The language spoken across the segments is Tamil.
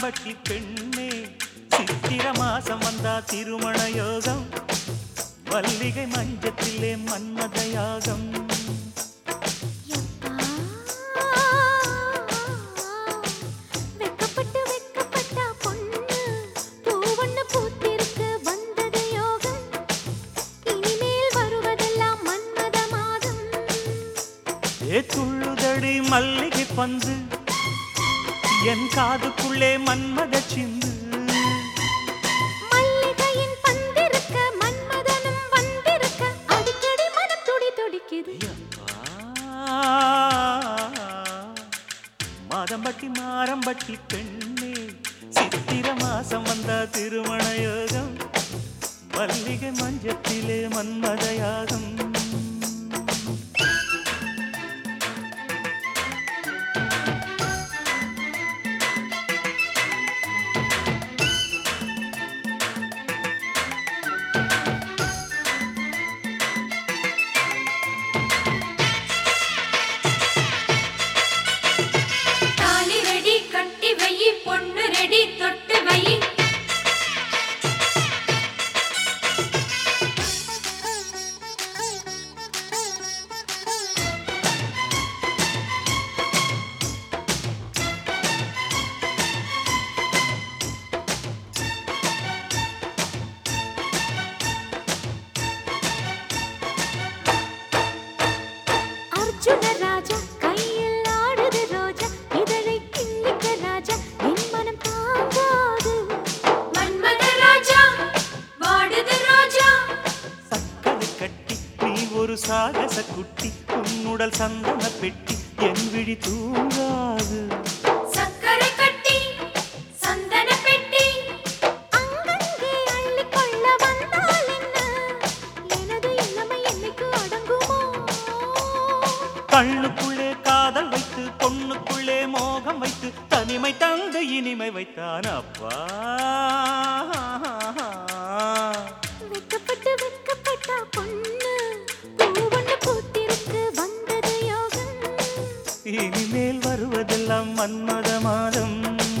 மாரம்பட்டி பெண்ணே சித்திர மாசம் வந்தா திருமண யோகம் மல்லிகை மஞ்சத்திலே மன்மத யாகம் யப்பா. வெக்கப்பட்டு வெக்கப்பட்டா பொண்ணு பூவண்ணு பூத்திருக்கு வந்தது யோகம் இனிமேல் வருவதெல்லாம் மன்மத மாதம் ஏ துள்ளுதடி மல்லிகை பந்து என் காதுக்குள்ளே மன்மத சிந்து மல்லிகையின் பந்திருக்க மன்மதனும் வந்திருக்க அடிக்கடி மனம் துடி துடிக்குது மாதம்பட்டி மாரம்பட்டி பெண்ணே சித்திர மாசம் வந்தா திருமண யோகம் மல்லிகை மஞ்சத்திலே மன்மத யாகம் தாலி ரெடி கட்டி வையி பொண்ணு ரெடி தொட்டு வையி அர்ஜுன ராஜா கையில் ஆடுது ரோஜா இதழை கிள்ளிக்க ராஜா என் மனம் தாங்காது மன்மத ராஜா வாடுது ரோஜா சக்கரை கட்டி நீ ஒரு சாகச குட்டி உன்னுடல் சந்தன பெட்டி என் விழி தூங்காது சக்கரை கட்டி சந்தன பெட்டி அங்கங்கே அள்ளிக்கொள்ள வந்தால் என்ன எனது இளமை என்னைக்கு அடங்குமோ கண்ணுக்குள்ளே காதல் வைத்து பொண்ணுக்குள்ளே மோகம் வைத்து தனிமை தந்து இனிமை வைத்தான் அப்பா வெக்கப்பட்டு வெக்கப்பட்டா பொண்ணு பூவண்ணு பூத்திருக்கு வந்தது யோகம் இனிமேல் வருவதெல்லாம் மன்மத மாதம்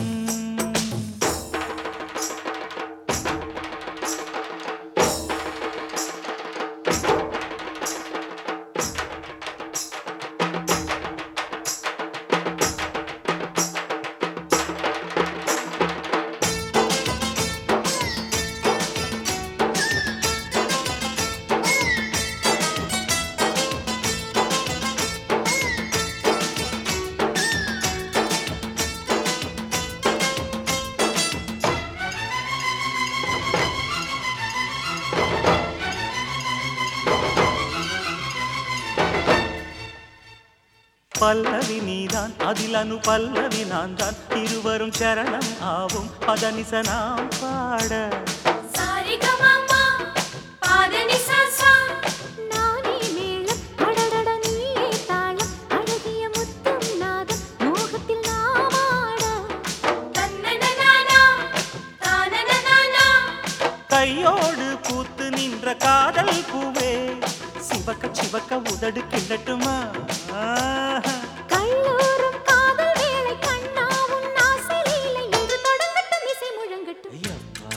பல்லவி நீதான் அதில் அனு பல்லவி நான் தான் இருவரும் சரணம் ஆவும் பதனிச நாம் பாட சாரிக மாமா பாதனி சாசா நானே மேளம் அடடட நீயே தாளம் அழகிய முத்தம் நாதம் மோகத்தில் நாமாட தன்னனனானா தானனனானா கையோடு பூத்து நின்ற காதல் பூவே சிவக்க சிவக்க உதடு கிள்ளட்டுமா ஆஹா. கல்லூரும் காதல் வேளை கண்ணாவும் ஆசை லீலை என்று தொடங்கட்டும் இசை முழங்கட்டும் ஐயப்பா.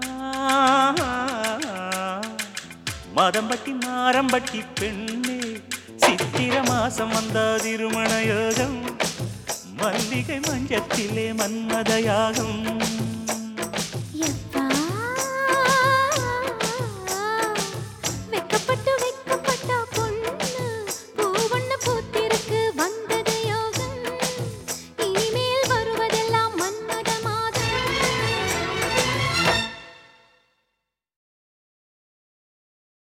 மதம்பட்டி மாரம்பட்டி பெண்ணே சித்திர மாசம் வந்த திருமண யோகம் மல்லிகை மஞ்சத்திலே மன்மத யாகம்